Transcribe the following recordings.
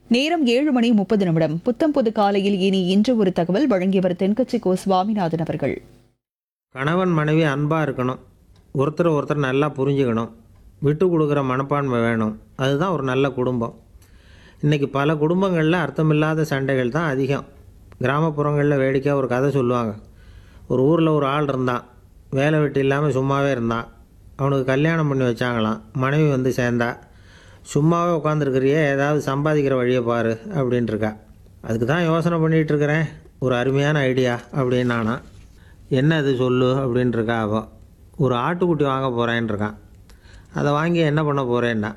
நேரம் ஏழு மணி முப்பது நிமிடம் புத்தம் புது காலையில் இனி இன்று ஒரு தகவல் வழங்கியவர் தென்கட்சி கோ சுவாமிநாதன் அவர்கள் கணவன் மனைவி அன்பாக இருக்கணும் ஒருத்தர் ஒருத்தர் நல்லா புரிஞ்சுக்கணும் விட்டு கொடுக்குற மனப்பான்மை வேணும் அதுதான் ஒரு நல்ல குடும்பம் இன்றைக்கி பல குடும்பங்களில் அர்த்தமில்லாத சண்டைகள் தான் அதிகம் கிராமப்புறங்களில் வேடிக்கையாக ஒரு கதை சொல்லுவாங்க ஒரு ஊரில் ஒரு ஆள் இருந்தான் வேலை வெட்டி இல்லாமல் சும்மாவே இருந்தான் அவனுக்கு கல்யாணம் பண்ணி வச்சாங்களாம் மனைவி வந்து சேர்ந்தா சும்மாவே உட்காந்துருக்கிறியே ஏதாவது சம்பாதிக்கிற வழியை பாரு அப்படின்ட்டு இருக்கா அதுக்கு தான் யோசனை பண்ணிகிட்டு இருக்கிறேன் ஒரு அருமையான ஐடியா அப்படின்னு நானா என்ன அது சொல்லு அப்படின்ட்டு இருக்கா அவள் ஒரு ஆட்டுக்குட்டி வாங்க போகிறேன்னு இருக்கான் அதை வாங்கி என்ன பண்ண போகிறேன்னா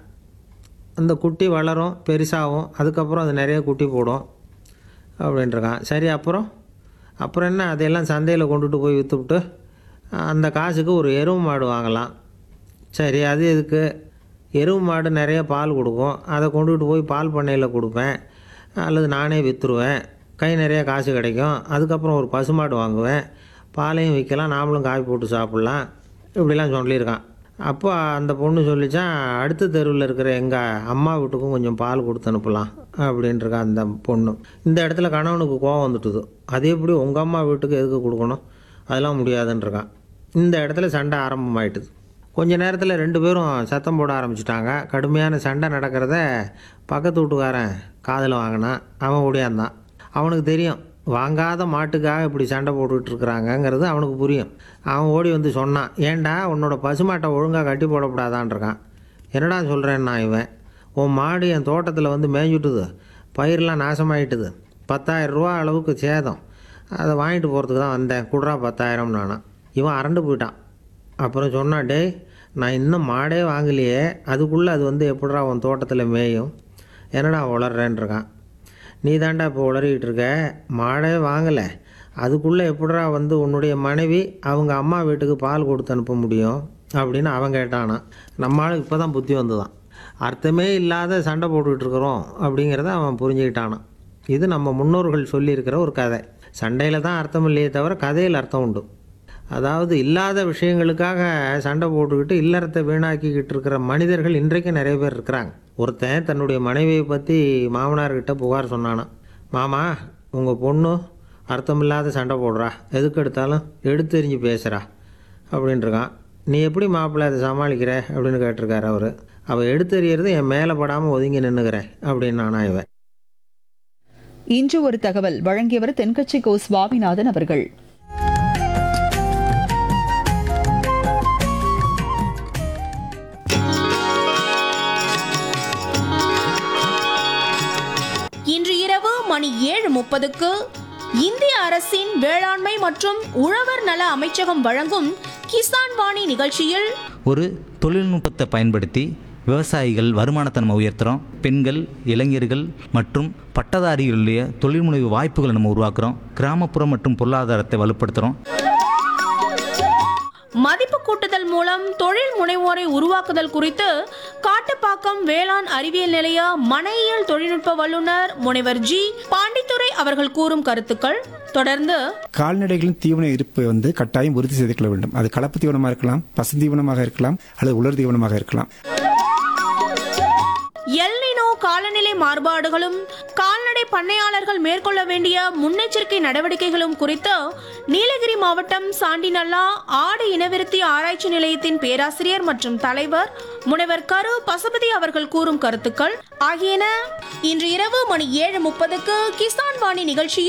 அந்த குட்டி வளரும் பெருசாகும் அதுக்கப்புறம் அது நிறைய குட்டி போடும் அப்படின்ட்டு இருக்கான் சரி அப்புறம் அப்புறம் என்ன அதையெல்லாம் சந்தையில் கொண்டுட்டு போய் விற்றுவிட்டு அந்த காசுக்கு ஒரு எருவு மாடு வாங்கலாம் சரி அது எதுக்கு எருவு மாடு நிறைய பால் கொடுக்கும் அதை கொண்டுகிட்டு போய் பால் பண்ணையில் கொடுப்பேன் அல்லது நானே விற்றுருவேன் கை நிறைய காசு கிடைக்கும் அதுக்கப்புறம் ஒரு பசுமாடு வாங்குவேன் பாலையும் விற்கலாம் நாமளும் காய் போட்டு சாப்பிட்லாம் இப்படிலாம் சொல்லியிருக்கான் அப்போ அந்த பொண்ணு சொல்லிச்சான் அடுத்த தெருவில் இருக்கிற எங்கள் அம்மா வீட்டுக்கும் கொஞ்சம் பால் கொடுத்து அனுப்பலாம் அப்படின்ட்டுருக்கா அந்த பொண்ணு இந்த இடத்துல கணவனுக்கு கோவம் வந்துட்டுது அது எப்படி உங்கள் அம்மா வீட்டுக்கு எதுக்கு கொடுக்கணும் அதெல்லாம் முடியாதுன்றிருக்கான் இந்த இடத்துல சண்டை ஆரம்பமாயிட்டுது கொஞ்ச நேரத்தில் ரெண்டு பேரும் சத்தம் போட ஆரம்பிச்சிட்டாங்க கடுமையான சண்டை நடக்கிறத பக்கத்து வீட்டுக்காரன் காதில் வாங்கினான் அவன் ஓடியாந்தான் அவனுக்கு தெரியும் வாங்காத மாட்டுக்காக இப்படி சண்டை போட்டுக்கிட்டு இருக்கிறாங்கங்கிறது அவனுக்கு புரியும் அவன் ஓடி வந்து சொன்னான் ஏன்டா உன்னோட பசுமாட்டை ஒழுங்காக கட்டி போடக்கூடாதான்னு இருக்கான் என்னடா சொல்கிறேன்னா இவன் உன் மாடு என் தோட்டத்தில் வந்து மேய்ஞ்சுட்டுது பயிரெலாம் நாசமாயிட்டுது பத்தாயிரம் ரூபா அளவுக்கு சேதம் அதை வாங்கிட்டு போகிறதுக்கு தான் வந்தேன் குடுறா பத்தாயிரம் நானான் இவன் அரண்டு போயிட்டான் அப்புறம் சொன்னான் டேய் நான் இன்னும் மாடே வாங்கலையே அதுக்குள்ளே அது வந்து எப்படிடா உன் தோட்டத்தில் மேயும் என்னடா உளறேன்னு இருக்கான் நீ தாண்டா இப்போ உளறிக்கிட்டு இருக்க மாடே வாங்கலை அதுக்குள்ளே எப்படிடா வந்து உன்னுடைய மனைவி அவங்க அம்மா வீட்டுக்கு பால் கொடுத்து அனுப்ப முடியும் அப்படின்னு அவன் கேட்டானா நம்ம ஆளுக்கு இப்போ தான் புத்தி வந்துதான் அர்த்தமே இல்லாத சண்டை போட்டுக்கிட்டு இருக்கிறோம் அப்படிங்கிறத அவன் புரிஞ்சுக்கிட்டானான் இது நம்ம முன்னோர்கள் சொல்லியிருக்கிற ஒரு கதை சண்டையில் தான் அர்த்தம் இல்லையே தவிர கதையில் அர்த்தம் உண்டு அதாவது இல்லாத விஷயங்களுக்காக சண்டை போட்டுக்கிட்டு இல்லறத்தை வீணாக்கிக்கிட்டு இருக்கிற மனிதர்கள் இன்றைக்கு நிறைய பேர் இருக்கிறாங்க ஒருத்தன் தன்னுடைய மனைவியை பற்றி மாமனார்கிட்ட புகார் சொன்னானான் மாமா உங்கள் பொண்ணு அர்த்தமில்லாத சண்டை போடுறா எதுக்கு எடுத்தாலும் எடுத்தெறிஞ்சு பேசுகிறா அப்படின்ட்டுருக்கான் நீ எப்படி மாப்பிள்ளை அதை சமாளிக்கிற அப்படின்னு கேட்டிருக்காரு அவர் அவள் எடுத்தெறியறது என் மேலே படாமல் ஒதுங்கி நின்றுக்கிறேன் அப்படின்னு நானா இவன் இன்று ஒரு தகவல் வழங்கியவர் தென்கட்சி கோ சுவாமிநாதன் அவர்கள் இன்று இரவு மணி ஏழு முப்பதுக்கு இந்திய அரசின் வேளாண்மை மற்றும் உழவர் நல அமைச்சகம் வழங்கும் கிசான் வாணி நிகழ்ச்சியில் ஒரு தொழில்நுட்பத்தை பயன்படுத்தி விவசாயிகள் வருமானத்தை நம்ம உயர்த்துறோம் பெண்கள் இளைஞர்கள் மற்றும் பட்டதாரிகளுடைய தொழில்முனைவு வாய்ப்புகளை நம்ம உருவாக்குறோம் கிராமப்புறம் மற்றும் பொருளாதாரத்தை வலுப்படுத்துகிறோம் மதிப்பு கூட்டுதல் மூலம் தொழில் முனைவோரை உருவாக்குதல் குறித்து காட்டுப்பாக்கம் வேளாண் அறிவியல் நிலைய மனையியல் தொழில்நுட்ப வல்லுநர் முனைவர் ஜி பாண்டித்துரை அவர்கள் கூறும் கருத்துக்கள் தொடர்ந்து கால்நடைகளின் தீவன இருப்பு வந்து கட்டாயம் உறுதி செய்து கொள்ள வேண்டும் அது கலப்பு தீவனமாக இருக்கலாம் பசுந்தீவனமாக இருக்கலாம் அல்லது உலர் தீவனமாக இருக்கலாம் எல்னினோ காலநிலை மாறுபாடுகளும் கால்நடை பண்ணையாளர்கள் மேற்கொள்ள வேண்டிய முன்னெச்சரிக்கை நடவடிக்கைகளும் குறித்து நீலகிரி மாவட்டம் சாண்டிநல்லா ஆடு இனவிருத்தி ஆராய்ச்சி நிலையத்தின் பேராசிரியர் மற்றும் தலைவர் முனைவர் கரு பசுபதி அவர்கள் கூறும் கருத்துக்கள் ஆகியன இன்று இரவு மணி ஏழு முப்பதுக்கு கிசான் வாணி நிகழ்ச்சியில்